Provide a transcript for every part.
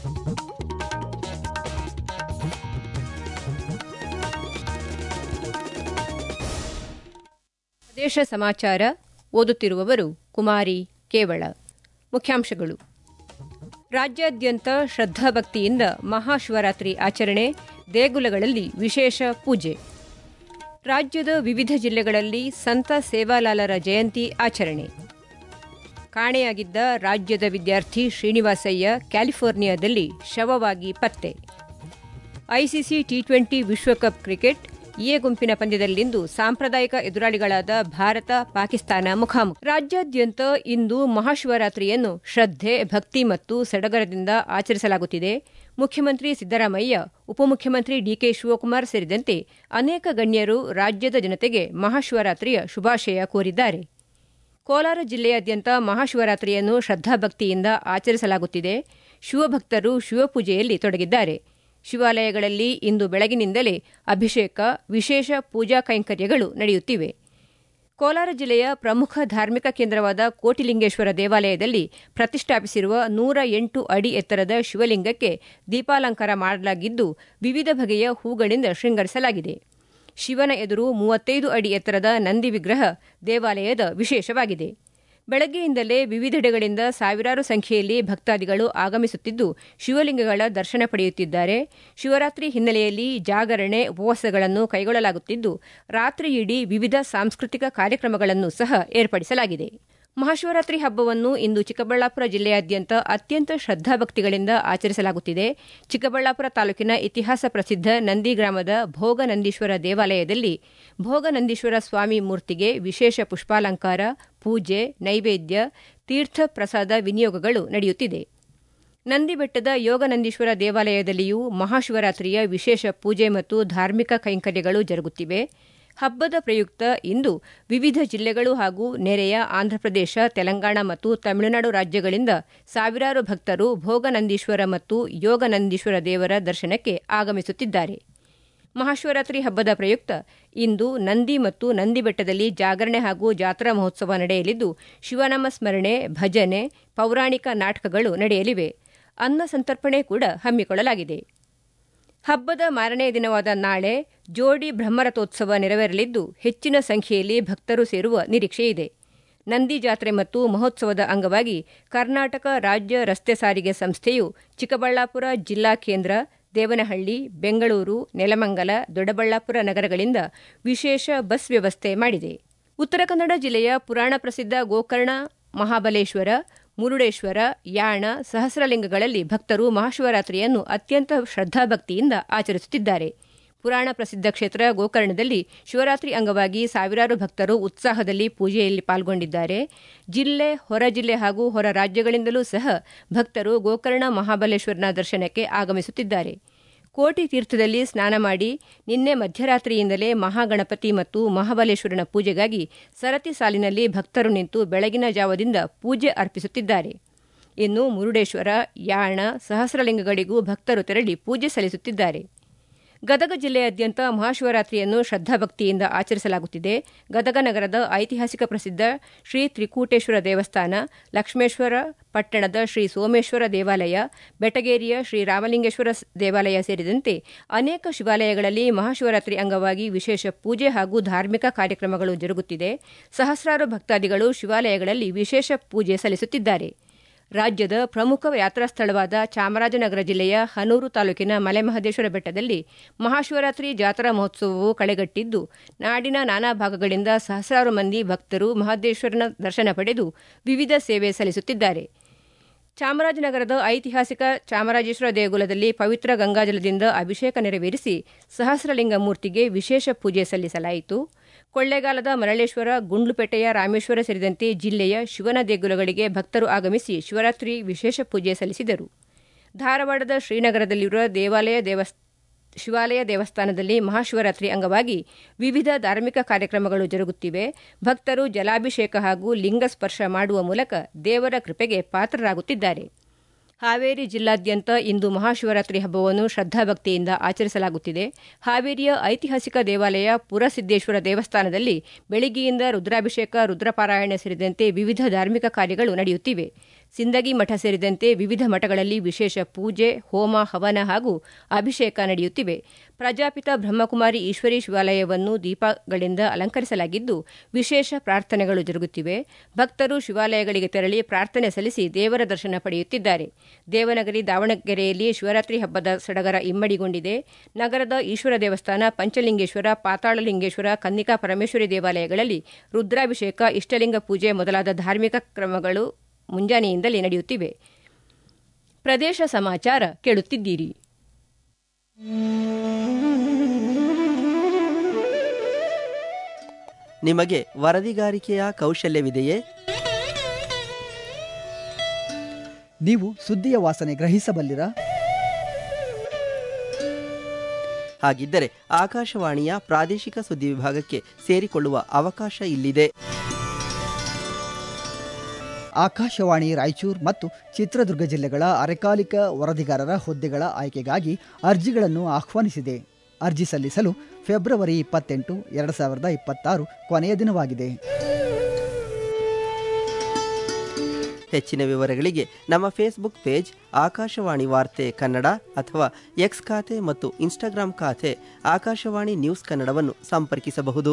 ಪ್ರದೇಶ ಸಮಾಚಾರ ಓದುತ್ತಿರುವವರು ಕುಮಾರಿ ಕೇವಳ ಮುಖ್ಯಾಂಶಗಳು ರಾಜ್ಯಾದ್ಯಂತ ಶ್ರದ್ಧಾಭಕ್ತಿಯಿಂದ ಮಹಾಶಿವರಾತ್ರಿ ಆಚರಣೆ ದೇಗುಲಗಳಲ್ಲಿ ವಿಶೇಷ ಪೂಜೆ ರಾಜ್ಯದ ವಿವಿಧ ಜಿಲ್ಲೆಗಳಲ್ಲಿ ಸಂತ ಸೇವಾಲಾಲರ ಜಯಂತಿ ಆಚರಣೆ ಕಾಣೆಯಾಗಿದ್ದ ರಾಜ್ಯದ ವಿದ್ಯಾರ್ಥಿ ಶ್ರೀನಿವಾಸಯ್ಯ ಕ್ಯಾಲಿಫೋರ್ನಿಯಾದಲ್ಲಿ ಶವವಾಗಿ ಪತ್ತೆ ಐಸಿಸಿ ಟಿ ಟ್ವೆಂಟಿ ವಿಶ್ವಕಪ್ ಕ್ರಿಕೆಟ್ ಎ ಗುಂಪಿನ ಪಂದ್ಯದಲ್ಲಿಂದು ಸಾಂಪ್ರದಾಯಿಕ ಎದುರಾಳಿಗಳಾದ ಭಾರತ ಪಾಕಿಸ್ತಾನ ಮುಖಾಮುಖಿ ರಾಜ್ಯಾದ್ಯಂತ ಇಂದು ಮಹಾಶಿವರಾತ್ರಿಯನ್ನು ಶ್ರದ್ಧೆ ಭಕ್ತಿ ಮತ್ತು ಸಡಗರದಿಂದ ಆಚರಿಸಲಾಗುತ್ತಿದೆ ಮುಖ್ಯಮಂತ್ರಿ ಸಿದ್ದರಾಮಯ್ಯ ಉಪಮುಖ್ಯಮಂತ್ರಿ ಡಿಕೆ ಶಿವಕುಮಾರ್ ಸೇರಿದಂತೆ ಅನೇಕ ಗಣ್ಯರು ರಾಜ್ಯದ ಜನತೆಗೆ ಮಹಾಶಿವರಾತ್ರಿಯ ಶುಭಾಶಯ ಕೋರಿದ್ದಾರೆ ಕೋಲಾರ ಜಿಲ್ಲೆಯಾದ್ಯಂತ ಮಹಾಶಿವರಾತ್ರಿಯನ್ನು ಶ್ರದ್ಧಾಭಕ್ತಿಯಿಂದ ಆಚರಿಸಲಾಗುತ್ತಿದೆ ಶಿವಭಕ್ತರು ಶಿವಪೂಜೆಯಲ್ಲಿ ತೊಡಗಿದ್ದಾರೆ ಶಿವಾಲಯಗಳಲ್ಲಿ ಇಂದು ಬೆಳಗಿನಿಂದಲೇ ಅಭಿಷೇಕ ವಿಶೇಷ ಪೂಜಾ ಕೈಂಕರ್ಯಗಳು ನಡೆಯುತ್ತಿವೆ ಕೋಲಾರ ಜಿಲ್ಲೆಯ ಪ್ರಮುಖ ಧಾರ್ಮಿಕ ಕೇಂದ್ರವಾದ ಕೋಟಿಲಿಂಗೇಶ್ವರ ದೇವಾಲಯದಲ್ಲಿ ಪ್ರತಿಷ್ಠಾಪಿಸಿರುವ ನೂರ ಎಂಟು ಅಡಿ ಎತ್ತರದ ಶಿವಲಿಂಗಕ್ಕೆ ದೀಪಾಲಂಕಾರ ಮಾಡಲಾಗಿದ್ದು ವಿವಿಧ ಬಗೆಯ ಹೂಗಳಿಂದ ಶೃಂಗರಿಸಲಾಗಿದೆ ಶಿವನ ಎದುರು ಮೂವತ್ತೈದು ಅಡಿ ಎತ್ತರದ ನಂದಿ ವಿಗ್ರಹ ದೇವಾಲಯದ ವಿಶೇಷವಾಗಿದೆ ಬೆಳಗ್ಗೆಯಿಂದಲೇ ವಿವಿಧೆಡೆಗಳಿಂದ ಸಾವಿರಾರು ಸಂಖ್ಯೆಯಲ್ಲಿ ಭಕ್ತಾದಿಗಳು ಆಗಮಿಸುತ್ತಿದ್ದು ಶಿವಲಿಂಗಗಳ ದರ್ಶನ ಪಡೆಯುತ್ತಿದ್ದಾರೆ ಶಿವರಾತ್ರಿ ಹಿನ್ನೆಲೆಯಲ್ಲಿ ಜಾಗರಣೆ ಉಪವಾಸಗಳನ್ನು ಕೈಗೊಳ್ಳಲಾಗುತ್ತಿದ್ದು ರಾತ್ರಿಯಿಡೀ ವಿವಿಧ ಸಾಂಸ್ಕೃತಿಕ ಕಾರ್ಯಕ್ರಮಗಳನ್ನು ಸಹ ಏರ್ಪಡಿಸಲಾಗಿದೆ ಮಹಾಶಿವರಾತ್ರಿ ಹಬ್ಬವನ್ನು ಇಂದು ಚಿಕ್ಕಬಳ್ಳಾಪುರ ಜಿಲ್ಲೆಯಾದ್ಯಂತ ಅತ್ಯಂತ ಶ್ರದ್ಧಾಭಕ್ತಿಗಳಿಂದ ಆಚರಿಸಲಾಗುತ್ತಿದೆ ಚಿಕ್ಕಬಳ್ಳಾಪುರ ತಾಲೂಕಿನ ಇತಿಹಾಸ ಪ್ರಸಿದ್ಧ ನಂದಿ ಗ್ರಾಮದ ಭೋಗನಂದೀಶ್ವರ ದೇವಾಲಯದಲ್ಲಿ ಭೋಗನಂದೀಶ್ವರ ಸ್ವಾಮಿ ಮೂರ್ತಿಗೆ ವಿಶೇಷ ಪುಷ್ಪಾಲಂಕಾರ ಪೂಜೆ ನೈವೇದ್ಯ ತೀರ್ಥ ಪ್ರಸಾದ ವಿನಿಯೋಗಗಳು ನಡೆಯುತ್ತಿದೆ ನಂದಿ ಬೆಟ್ಟದ ಯೋಗನಂದೀಶ್ವರ ದೇವಾಲಯದಲ್ಲಿಯೂ ಮಹಾಶಿವರಾತ್ರಿಯ ವಿಶೇಷ ಪೂಜೆ ಮತ್ತು ಧಾರ್ಮಿಕ ಕೈಂಕರ್ಯಗಳು ಜರುಗುತ್ತಿವೆ ಹಬ್ಬದ ಪ್ರಯುಕ್ತ ಇಂದು ವಿವಿಧ ಜಿಲ್ಲೆಗಳು ಹಾಗೂ ನೆರೆಯ ಆಂಧ್ರಪ್ರದೇಶ ತೆಲಂಗಾಣ ಮತ್ತು ತಮಿಳುನಾಡು ರಾಜ್ಯಗಳಿಂದ ಸಾವಿರಾರು ಭಕ್ತರು ಭೋಗನಂದೀಶ್ವರ ಮತ್ತು ಯೋಗನಂದೀಶ್ವರ ದೇವರ ದರ್ಶನಕ್ಕೆ ಆಗಮಿಸುತ್ತಿದ್ದಾರೆ ಮಹಾಶಿವರಾತ್ರಿ ಹಬ್ಬದ ಪ್ರಯುಕ್ತ ಇಂದು ನಂದಿ ಮತ್ತು ನಂದಿ ಬೆಟ್ಟದಲ್ಲಿ ಜಾಗರಣೆ ಹಾಗೂ ಜಾತ್ರಾ ಮಹೋತ್ಸವ ನಡೆಯಲಿದ್ದು ಶಿವನಾಮ ಸ್ಮರಣೆ ಭಜನೆ ಪೌರಾಣಿಕ ನಾಟಕಗಳು ನಡೆಯಲಿವೆ ಅನ್ನ ಸಂತರ್ಪಣೆ ಕೂಡ ಹಮ್ಮಿಕೊಳ್ಳಲಾಗಿದೆ ಹಬ್ಬದ ಮಾರನೇ ದಿನವಾದ ನಾಳೆ ಜೋಡಿ ಬ್ರಹ್ಮರಥೋತ್ಸವ ನೆರವೇರಲಿದ್ದು ಹೆಚ್ಚಿನ ಸಂಖ್ಯೆಯಲ್ಲಿ ಭಕ್ತರು ಸೇರುವ ನಿರೀಕ್ಷೆಯಿದೆ ನಂದಿ ಜಾತ್ರೆ ಮತ್ತು ಮಹೋತ್ಸವದ ಅಂಗವಾಗಿ ಕರ್ನಾಟಕ ರಾಜ್ಯ ರಸ್ತೆ ಸಾರಿಗೆ ಸಂಸ್ಥೆಯು ಚಿಕ್ಕಬಳ್ಳಾಪುರ ಜಿಲ್ಲಾ ಕೇಂದ್ರ ದೇವನಹಳ್ಳಿ ಬೆಂಗಳೂರು ನೆಲಮಂಗಲ ದೊಡ್ಡಬಳ್ಳಾಪುರ ನಗರಗಳಿಂದ ವಿಶೇಷ ಬಸ್ ವ್ಯವಸ್ಥೆ ಮಾಡಿದೆ ಉತ್ತರ ಕನ್ನಡ ಜಿಲ್ಲೆಯ ಪುರಾಣ ಪ್ರಸಿದ್ಧ ಗೋಕರ್ಣ ಮಹಾಬಲೇಶ್ವರ ಮುರುಡೇಶ್ವರ ಯಾಣ ಸಹಸ್ರಲಿಂಗಗಳಲ್ಲಿ ಭಕ್ತರು ಮಹಾಶಿವರಾತ್ರಿಯನ್ನು ಅತ್ಯಂತ ಶ್ರದ್ಧಾಭಕ್ತಿಯಿಂದ ಆಚರಿಸುತ್ತಿದ್ದಾರೆ ಪುರಾಣ ಪ್ರಸಿದ್ಧ ಕ್ಷೇತ್ರ ಗೋಕರ್ಣದಲ್ಲಿ ಶಿವರಾತ್ರಿ ಅಂಗವಾಗಿ ಸಾವಿರಾರು ಭಕ್ತರು ಉತ್ಸಾಹದಲ್ಲಿ ಪೂಜೆಯಲ್ಲಿ ಪಾಲ್ಗೊಂಡಿದ್ದಾರೆ ಜಿಲ್ಲೆ ಹೊರ ಜಿಲ್ಲೆ ಹಾಗೂ ಹೊರ ರಾಜ್ಯಗಳಿಂದಲೂ ಸಹ ಭಕ್ತರು ಗೋಕರ್ಣ ಮಹಾಬಲೇಶ್ವರನ ದರ್ಶನಕ್ಕೆ ಆಗಮಿಸುತ್ತಿದ್ದಾರೆ ಕೋಟಿ ತೀರ್ಥದಲ್ಲಿ ಸ್ನಾನ ಮಾಡಿ ನಿನ್ನೆ ಮಧ್ಯರಾತ್ರಿಯಿಂದಲೇ ಮಹಾಗಣಪತಿ ಮತ್ತು ಮಹಾಬಲೇಶ್ವರನ ಪೂಜೆಗಾಗಿ ಸರತಿ ಸಾಲಿನಲ್ಲಿ ಭಕ್ತರು ನಿಂತು ಬೆಳಗಿನ ಜಾವದಿಂದ ಪೂಜೆ ಅರ್ಪಿಸುತ್ತಿದ್ದಾರೆ ಇನ್ನು ಮುರುಡೇಶ್ವರ ಯಾಣ ಸಹಸ್ರಲಿಂಗಗಳಿಗೂ ಭಕ್ತರು ತೆರಳಿ ಪೂಜೆ ಸಲ್ಲಿಸುತ್ತಿದ್ದಾರೆ ಗದಗ ಜಿಲ್ಲೆಯಾದ್ಯಂತ ಮಹಾಶಿವರಾತ್ರಿಯನ್ನು ಶ್ರದ್ಧಾಭಕ್ತಿಯಿಂದ ಆಚರಿಸಲಾಗುತ್ತಿದೆ ಗದಗ ನಗರದ ಐತಿಹಾಸಿಕ ಪ್ರಸಿದ್ಧ ಶ್ರೀ ತ್ರಿಕೂಟೇಶ್ವರ ದೇವಸ್ಥಾನ ಲಕ್ಷ್ಮೇಶ್ವರ ಪಟ್ಟಣದ ಶ್ರೀ ಸೋಮೇಶ್ವರ ದೇವಾಲಯ ಬೆಟಗೇರಿಯ ಶ್ರೀ ರಾಮಲಿಂಗೇಶ್ವರ ದೇವಾಲಯ ಸೇರಿದಂತೆ ಅನೇಕ ಶಿವಾಲಯಗಳಲ್ಲಿ ಮಹಾಶಿವರಾತ್ರಿ ಅಂಗವಾಗಿ ವಿಶೇಷ ಪೂಜೆ ಹಾಗೂ ಧಾರ್ಮಿಕ ಕಾರ್ಯಕ್ರಮಗಳು ಜರುಗುತ್ತಿದೆ ಸಹಸ್ರಾರು ಭಕ್ತಾದಿಗಳು ಶಿವಾಲಯಗಳಲ್ಲಿ ವಿಶೇಷ ಪೂಜೆ ಸಲ್ಲಿಸುತ್ತಿದ್ದಾರೆ ರಾಜ್ಯದ ಪ್ರಮುಖ ಯಾತ್ರಾ ಸ್ಥಳವಾದ ಚಾಮರಾಜನಗರ ಜಿಲ್ಲೆಯ ಹನೂರು ತಾಲೂಕಿನ ಮಲೆಮಹದೇಶ್ವರ ಬೆಟ್ಟದಲ್ಲಿ ಮಹಾಶಿವರಾತ್ರಿ ಜಾತ್ರಾ ಮಹೋತ್ಸವವು ಕಳೆಗಟ್ಟಿದ್ದು ನಾಡಿನ ನಾನಾ ಭಾಗಗಳಿಂದ ಸಹಸ್ರಾರು ಮಂದಿ ಭಕ್ತರು ಮಹದೇಶ್ವರನ ದರ್ಶನ ಪಡೆದು ವಿವಿಧ ಸೇವೆ ಸಲ್ಲಿಸುತ್ತಿದ್ದಾರೆ ಚಾಮರಾಜನಗರದ ಐತಿಹಾಸಿಕ ಚಾಮರಾಜೇಶ್ವರ ದೇಗುಲದಲ್ಲಿ ಪವಿತ್ರ ಗಂಗಾಜಲದಿಂದ ಅಭಿಷೇಕ ನೆರವೇರಿಸಿ ಸಹಸ್ರಲಿಂಗ ಮೂರ್ತಿಗೆ ವಿಶೇಷ ಪೂಜೆ ಸಲ್ಲಿಸಲಾಯಿತು ಕೊಳ್ಳೇಗಾಲದ ಮರಳೇಶ್ವರ ಗುಂಡ್ಲುಪೇಟೆಯ ರಾಮೇಶ್ವರ ಸೇರಿದಂತೆ ಜಿಲ್ಲೆಯ ಶಿವನ ದೇಗುಲಗಳಿಗೆ ಭಕ್ತರು ಆಗಮಿಸಿ ಶಿವರಾತ್ರಿ ವಿಶೇಷ ಪೂಜೆ ಸಲ್ಲಿಸಿದರು ಧಾರವಾಡದ ಶ್ರೀನಗರದಲ್ಲಿರುವ ದೇವಾಲಯ ದೇವಸ್ ಶಿವಾಲಯ ದೇವಸ್ಥಾನದಲ್ಲಿ ಮಹಾಶಿವರಾತ್ರಿ ಅಂಗವಾಗಿ ವಿವಿಧ ಧಾರ್ಮಿಕ ಕಾರ್ಯಕ್ರಮಗಳು ಜರುಗುತ್ತಿವೆ ಭಕ್ತರು ಜಲಾಭಿಷೇಕ ಹಾಗೂ ಲಿಂಗ ಸ್ಪರ್ಶ ಮಾಡುವ ಮೂಲಕ ದೇವರ ಕೃಪೆಗೆ ಪಾತ್ರರಾಗುತ್ತಿದ್ದಾರೆ ಹಾವೇರಿ ಜಿಲ್ಲಾದ್ಯಂತ ಇಂದು ಮಹಾಶಿವರಾತ್ರಿ ಹಬ್ಬವನ್ನು ಶ್ರದ್ಧಾಭಕ್ತಿಯಿಂದ ಆಚರಿಸಲಾಗುತ್ತಿದೆ ಹಾವೇರಿಯ ಐತಿಹಾಸಿಕ ದೇವಾಲಯ ಪುರಸಿದ್ದೇಶ್ವರ ದೇವಸ್ಥಾನದಲ್ಲಿ ಬೆಳಿಗ್ಗೆಯಿಂದ ರುದ್ರಾಭಿಷೇಕ ರುದ್ರಪಾರಾಯಣ ಸೇರಿದಂತೆ ವಿವಿಧ ಧಾರ್ಮಿಕ ಕಾರ್ಯಗಳು ನಡೆಯುತ್ತಿವೆ ಸಿಂದಗಿ ಮಠ ಸೇರಿದಂತೆ ವಿವಿಧ ಮಠಗಳಲ್ಲಿ ವಿಶೇಷ ಪೂಜೆ ಹೋಮ ಹವನ ಹಾಗೂ ಅಭಿಷೇಕ ನಡೆಯುತ್ತಿವೆ ಪ್ರಜಾಪಿತ ಬ್ರಹ್ಮಕುಮಾರಿ ಈಶ್ವರಿ ಶಿವಾಲಯವನ್ನು ದೀಪಗಳಿಂದ ಅಲಂಕರಿಸಲಾಗಿದ್ದು ವಿಶೇಷ ಪ್ರಾರ್ಥನೆಗಳು ಜರುಗುತ್ತಿವೆ ಭಕ್ತರು ಶಿವಾಲಯಗಳಿಗೆ ತೆರಳಿ ಪ್ರಾರ್ಥನೆ ಸಲ್ಲಿಸಿ ದೇವರ ದರ್ಶನ ಪಡೆಯುತ್ತಿದ್ದಾರೆ ದೇವನಗರಿ ದಾವಣಗೆರೆಯಲ್ಲಿ ಶಿವರಾತ್ರಿ ಹಬ್ಬದ ಸಡಗರ ಇಮ್ಮಡಿಗೊಂಡಿದೆ ನಗರದ ಈಶ್ವರ ದೇವಸ್ಥಾನ ಪಂಚಲಿಂಗೇಶ್ವರ ಪಾತಾಳಲಿಂಗೇಶ್ವರ ಕನ್ನಿಕಾ ಪರಮೇಶ್ವರಿ ದೇವಾಲಯಗಳಲ್ಲಿ ರುದ್ರಾಭಿಷೇಕ ಇಷ್ಟಲಿಂಗ ಪೂಜೆ ಮೊದಲಾದ ಧಾರ್ಮಿಕ ಕ್ರಮಗಳು ಮುಂಜಾನೆಯಿಂದಲೇ ನಡೆಯುತ್ತಿವೆ ಪ್ರದೇಶ ಸಮಾಚಾರ ಕೇಳುತ್ತಿದ್ದೀರಿ ನಿಮಗೆ ವರದಿಗಾರಿಕೆಯ ಕೌಶಲ್ಯವಿದೆಯೇ ನೀವು ಸುದ್ದಿಯ ವಾಸನೆ ಗ್ರಹಿಸಬಲ್ಲಿರಾ ಹಾಗಿದ್ದರೆ ಆಕಾಶವಾಣಿಯ ಪ್ರಾದೇಶಿಕ ಸುದ್ದಿ ವಿಭಾಗಕ್ಕೆ ಸೇರಿಕೊಳ್ಳುವ ಅವಕಾಶ ಇಲ್ಲಿದೆ ಆಕಾಶವಾಣಿ ರಾಯಚೂರು ಮತ್ತು ಚಿತ್ರದುರ್ಗ ಜಿಲ್ಲೆಗಳ ಅರೆಕಾಲಿಕ ವರದಿಗಾರರ ಹುದ್ದೆಗಳ ಆಯ್ಕೆಗಾಗಿ ಅರ್ಜಿಗಳನ್ನು ಆಹ್ವಾನಿಸಿದೆ ಅರ್ಜಿ ಸಲ್ಲಿಸಲು ಫೆಬ್ರವರಿ ಇಪ್ಪತ್ತೆಂಟು ಎರಡು ಸಾವಿರದ ಇಪ್ಪತ್ತಾರು ಕೊನೆಯ ದಿನವಾಗಿದೆ ಹೆಚ್ಚಿನ ವಿವರಗಳಿಗೆ ನಮ್ಮ ಫೇಸ್ಬುಕ್ ಪೇಜ್ ಆಕಾಶವಾಣಿ ವಾರ್ತೆ ಕನ್ನಡ ಅಥವಾ ಎಕ್ಸ್ ಖಾತೆ ಮತ್ತು ಇನ್ಸ್ಟಾಗ್ರಾಂ ಖಾತೆ ಆಕಾಶವಾಣಿ ನ್ಯೂಸ್ ಕನ್ನಡವನ್ನು ಸಂಪರ್ಕಿಸಬಹುದು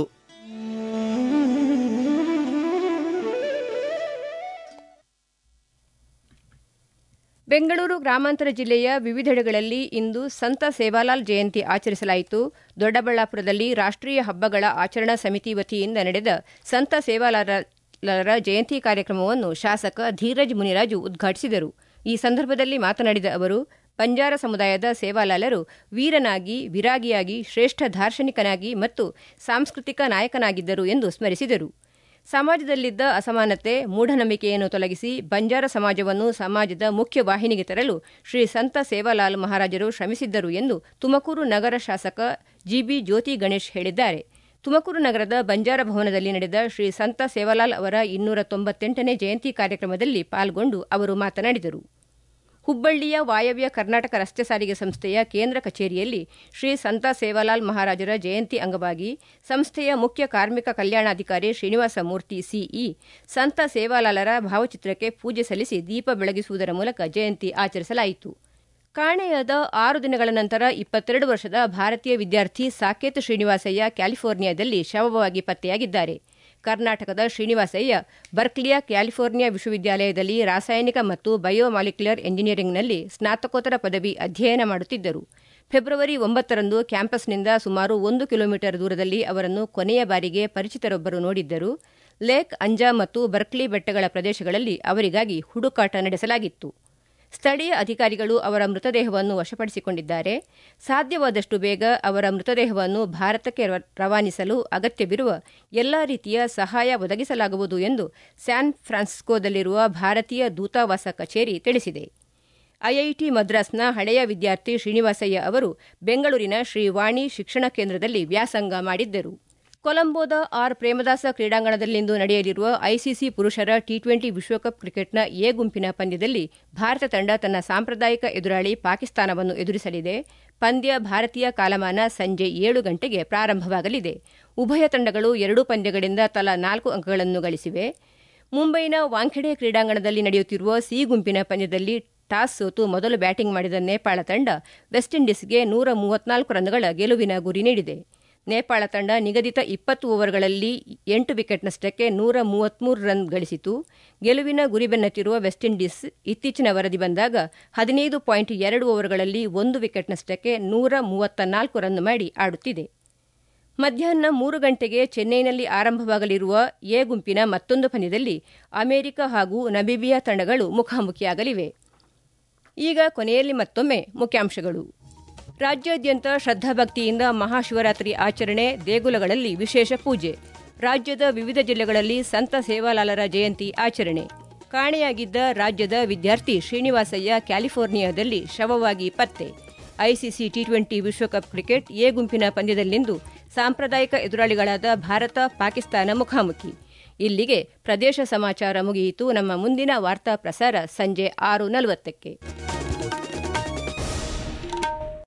ಬೆಂಗಳೂರು ಗ್ರಾಮಾಂತರ ಜಿಲ್ಲೆಯ ವಿವಿಧೆಡೆಗಳಲ್ಲಿ ಇಂದು ಸಂತ ಸೇವಾಲಾಲ್ ಜಯಂತಿ ಆಚರಿಸಲಾಯಿತು ದೊಡ್ಡಬಳ್ಳಾಪುರದಲ್ಲಿ ರಾಷ್ಟ್ರೀಯ ಹಬ್ಬಗಳ ಆಚರಣಾ ಸಮಿತಿ ವತಿಯಿಂದ ನಡೆದ ಸಂತ ಸೇವಾಲಾಲರ ಜಯಂತಿ ಕಾರ್ಯಕ್ರಮವನ್ನು ಶಾಸಕ ಧೀರಜ್ ಮುನಿರಾಜು ಉದ್ಘಾಟಿಸಿದರು ಈ ಸಂದರ್ಭದಲ್ಲಿ ಮಾತನಾಡಿದ ಅವರು ಬಂಜಾರ ಸಮುದಾಯದ ಸೇವಾಲಾಲರು ವೀರನಾಗಿ ವಿರಾಗಿಯಾಗಿ ಶ್ರೇಷ್ಠ ದಾರ್ಶನಿಕನಾಗಿ ಮತ್ತು ಸಾಂಸ್ಕೃತಿಕ ನಾಯಕನಾಗಿದ್ದರು ಎಂದು ಸ್ಮರಿಸಿದರು ಸಮಾಜದಲ್ಲಿದ್ದ ಅಸಮಾನತೆ ಮೂಢನಂಬಿಕೆಯನ್ನು ತೊಲಗಿಸಿ ಬಂಜಾರ ಸಮಾಜವನ್ನು ಸಮಾಜದ ಮುಖ್ಯ ವಾಹಿನಿಗೆ ತರಲು ಶ್ರೀ ಸಂತ ಸೇವಾಲಾಲ್ ಮಹಾರಾಜರು ಶ್ರಮಿಸಿದ್ದರು ಎಂದು ತುಮಕೂರು ನಗರ ಶಾಸಕ ಜಿಬಿ ಜ್ಯೋತಿ ಗಣೇಶ್ ಹೇಳಿದ್ದಾರೆ ತುಮಕೂರು ನಗರದ ಬಂಜಾರ ಭವನದಲ್ಲಿ ನಡೆದ ಶ್ರೀ ಸಂತ ಸೇವಾಲಾಲ್ ಅವರ ಇನ್ನೂರ ತೊಂಬತ್ತೆಂಟನೇ ಜಯಂತಿ ಕಾರ್ಯಕ್ರಮದಲ್ಲಿ ಪಾಲ್ಗೊಂಡು ಅವರು ಮಾತನಾಡಿದರು ಹುಬ್ಬಳ್ಳಿಯ ವಾಯವ್ಯ ಕರ್ನಾಟಕ ರಸ್ತೆ ಸಾರಿಗೆ ಸಂಸ್ಥೆಯ ಕೇಂದ್ರ ಕಚೇರಿಯಲ್ಲಿ ಶ್ರೀ ಸಂತ ಸೇವಾಲಾಲ್ ಮಹಾರಾಜರ ಜಯಂತಿ ಅಂಗವಾಗಿ ಸಂಸ್ಥೆಯ ಮುಖ್ಯ ಕಾರ್ಮಿಕ ಕಲ್ಯಾಣಾಧಿಕಾರಿ ಶ್ರೀನಿವಾಸ ಮೂರ್ತಿ ಸಿಇ ಸಂತ ಸೇವಾಲಾಲರ ಭಾವಚಿತ್ರಕ್ಕೆ ಪೂಜೆ ಸಲ್ಲಿಸಿ ದೀಪ ಬೆಳಗಿಸುವುದರ ಮೂಲಕ ಜಯಂತಿ ಆಚರಿಸಲಾಯಿತು ಕಾಣೆಯಾದ ಆರು ದಿನಗಳ ನಂತರ ಇಪ್ಪತ್ತೆರಡು ವರ್ಷದ ಭಾರತೀಯ ವಿದ್ಯಾರ್ಥಿ ಸಾಕೇತ್ ಶ್ರೀನಿವಾಸಯ್ಯ ಕ್ಯಾಲಿಫೋರ್ನಿಯಾದಲ್ಲಿ ಶವವಾಗಿ ಪತ್ತೆಯಾಗಿದ್ದಾರೆ ಕರ್ನಾಟಕದ ಶ್ರೀನಿವಾಸಯ್ಯ ಬರ್ಕ್ಲಿಯ ಕ್ಯಾಲಿಫೋರ್ನಿಯಾ ವಿಶ್ವವಿದ್ಯಾಲಯದಲ್ಲಿ ರಾಸಾಯನಿಕ ಮತ್ತು ಬಯೋಮಾಲಿಕ್ಯುಲರ್ ಎಂಜಿನಿಯರಿಂಗ್ನಲ್ಲಿ ಸ್ನಾತಕೋತ್ತರ ಪದವಿ ಅಧ್ಯಯನ ಮಾಡುತ್ತಿದ್ದರು ಫೆಬ್ರವರಿ ಒಂಬತ್ತರಂದು ಕ್ಯಾಂಪಸ್ನಿಂದ ಸುಮಾರು ಒಂದು ಕಿಲೋಮೀಟರ್ ದೂರದಲ್ಲಿ ಅವರನ್ನು ಕೊನೆಯ ಬಾರಿಗೆ ಪರಿಚಿತರೊಬ್ಬರು ನೋಡಿದ್ದರು ಲೇಕ್ ಅಂಜಾ ಮತ್ತು ಬರ್ಕ್ಲಿ ಬೆಟ್ಟಗಳ ಪ್ರದೇಶಗಳಲ್ಲಿ ಅವರಿಗಾಗಿ ಹುಡುಕಾಟ ನಡೆಸಲಾಗಿತ್ತು ಸ್ಥಳೀಯ ಅಧಿಕಾರಿಗಳು ಅವರ ಮೃತದೇಹವನ್ನು ವಶಪಡಿಸಿಕೊಂಡಿದ್ದಾರೆ ಸಾಧ್ಯವಾದಷ್ಟು ಬೇಗ ಅವರ ಮೃತದೇಹವನ್ನು ಭಾರತಕ್ಕೆ ರವಾನಿಸಲು ಅಗತ್ಯವಿರುವ ಎಲ್ಲಾ ರೀತಿಯ ಸಹಾಯ ಒದಗಿಸಲಾಗುವುದು ಎಂದು ಸ್ಯಾನ್ ಫ್ರಾನ್ಸಿಸ್ಕೋದಲ್ಲಿರುವ ಭಾರತೀಯ ದೂತಾವಾಸ ಕಚೇರಿ ತಿಳಿಸಿದೆ ಐಐಟಿ ಮದ್ರಾಸ್ನ ಹಳೆಯ ವಿದ್ಯಾರ್ಥಿ ಶ್ರೀನಿವಾಸಯ್ಯ ಅವರು ಬೆಂಗಳೂರಿನ ಶ್ರೀವಾಣಿ ಶಿಕ್ಷಣ ಕೇಂದ್ರದಲ್ಲಿ ವ್ಯಾಸಂಗ ಮಾಡಿದ್ದರು ಕೊಲಂಬೋದ ಆರ್ ಪ್ರೇಮದಾಸ ಕ್ರೀಡಾಂಗಣದಲ್ಲಿಂದು ನಡೆಯಲಿರುವ ಐಸಿಸಿ ಪುರುಷರ ಟಿ ಟ್ವೆಂಟಿ ವಿಶ್ವಕಪ್ ಕ್ರಿಕೆಟ್ನ ಎ ಗುಂಪಿನ ಪಂದ್ಯದಲ್ಲಿ ಭಾರತ ತಂಡ ತನ್ನ ಸಾಂಪ್ರದಾಯಿಕ ಎದುರಾಳಿ ಪಾಕಿಸ್ತಾನವನ್ನು ಎದುರಿಸಲಿದೆ ಪಂದ್ಯ ಭಾರತೀಯ ಕಾಲಮಾನ ಸಂಜೆ ಏಳು ಗಂಟೆಗೆ ಪ್ರಾರಂಭವಾಗಲಿದೆ ಉಭಯ ತಂಡಗಳು ಎರಡೂ ಪಂದ್ಯಗಳಿಂದ ತಲಾ ನಾಲ್ಕು ಅಂಕಗಳನ್ನು ಗಳಿಸಿವೆ ಮುಂಬೈನ ವಾಂಖೆಡೆ ಕ್ರೀಡಾಂಗಣದಲ್ಲಿ ನಡೆಯುತ್ತಿರುವ ಸಿ ಗುಂಪಿನ ಪಂದ್ಯದಲ್ಲಿ ಟಾಸ್ ಸೋತು ಮೊದಲು ಬ್ಯಾಟಿಂಗ್ ಮಾಡಿದ ನೇಪಾಳ ತಂಡ ವೆಸ್ಟ್ ಇಂಡೀಸ್ಗೆ ನೂರ ಮೂವತ್ನಾಲ್ಕು ರನ್ಗಳ ಗೆಲುವಿನ ಗುರಿ ನೀಡಿದೆ ನೇಪಾಳ ತಂಡ ನಿಗದಿತ ಇಪ್ಪತ್ತು ಓವರ್ಗಳಲ್ಲಿ ಎಂಟು ವಿಕೆಟ್ ನಷ್ಟಕ್ಕೆ ನೂರ ಮೂವತ್ಮೂರು ರನ್ ಗಳಿಸಿತು ಗೆಲುವಿನ ಗುರಿ ಬೆನ್ನತ್ತಿರುವ ವೆಸ್ಟ್ ಇಂಡೀಸ್ ಇತ್ತೀಚಿನ ವರದಿ ಬಂದಾಗ ಹದಿನೈದು ಪಾಯಿಂಟ್ ಎರಡು ಓವರ್ಗಳಲ್ಲಿ ಒಂದು ವಿಕೆಟ್ ನಷ್ಟಕ್ಕೆ ನೂರ ಮೂವತ್ತ ನಾಲ್ಕು ರನ್ ಮಾಡಿ ಆಡುತ್ತಿದೆ ಮಧ್ಯಾಹ್ನ ಮೂರು ಗಂಟೆಗೆ ಚೆನ್ನೈನಲ್ಲಿ ಆರಂಭವಾಗಲಿರುವ ಎ ಗುಂಪಿನ ಮತ್ತೊಂದು ಪಂದ್ಯದಲ್ಲಿ ಅಮೆರಿಕ ಹಾಗೂ ನಬಿಬಿಯಾ ತಂಡಗಳು ಮುಖಾಮುಖಿಯಾಗಲಿವೆ ಈಗ ಕೊನೆಯಲ್ಲಿ ಮತ್ತೊಮ್ಮೆ ಮುಖ್ಯಾಂಶಗಳು ರಾಜ್ಯಾದ್ಯಂತ ಶ್ರದ್ಧಾಭಕ್ತಿಯಿಂದ ಮಹಾಶಿವರಾತ್ರಿ ಆಚರಣೆ ದೇಗುಲಗಳಲ್ಲಿ ವಿಶೇಷ ಪೂಜೆ ರಾಜ್ಯದ ವಿವಿಧ ಜಿಲ್ಲೆಗಳಲ್ಲಿ ಸಂತ ಸೇವಾಲಾಲರ ಜಯಂತಿ ಆಚರಣೆ ಕಾಣೆಯಾಗಿದ್ದ ರಾಜ್ಯದ ವಿದ್ಯಾರ್ಥಿ ಶ್ರೀನಿವಾಸಯ್ಯ ಕ್ಯಾಲಿಫೋರ್ನಿಯಾದಲ್ಲಿ ಶವವಾಗಿ ಪತ್ತೆ ಐಸಿಸಿ ಟಿ ಟ್ವೆಂಟಿ ವಿಶ್ವಕಪ್ ಕ್ರಿಕೆಟ್ ಎ ಗುಂಪಿನ ಪಂದ್ಯದಲ್ಲಿಂದು ಸಾಂಪ್ರದಾಯಿಕ ಎದುರಾಳಿಗಳಾದ ಭಾರತ ಪಾಕಿಸ್ತಾನ ಮುಖಾಮುಖಿ ಇಲ್ಲಿಗೆ ಪ್ರದೇಶ ಸಮಾಚಾರ ಮುಗಿಯಿತು ನಮ್ಮ ಮುಂದಿನ ವಾರ್ತಾ ಪ್ರಸಾರ ಸಂಜೆ ಆರು ನಲವತ್ತಕ್ಕೆ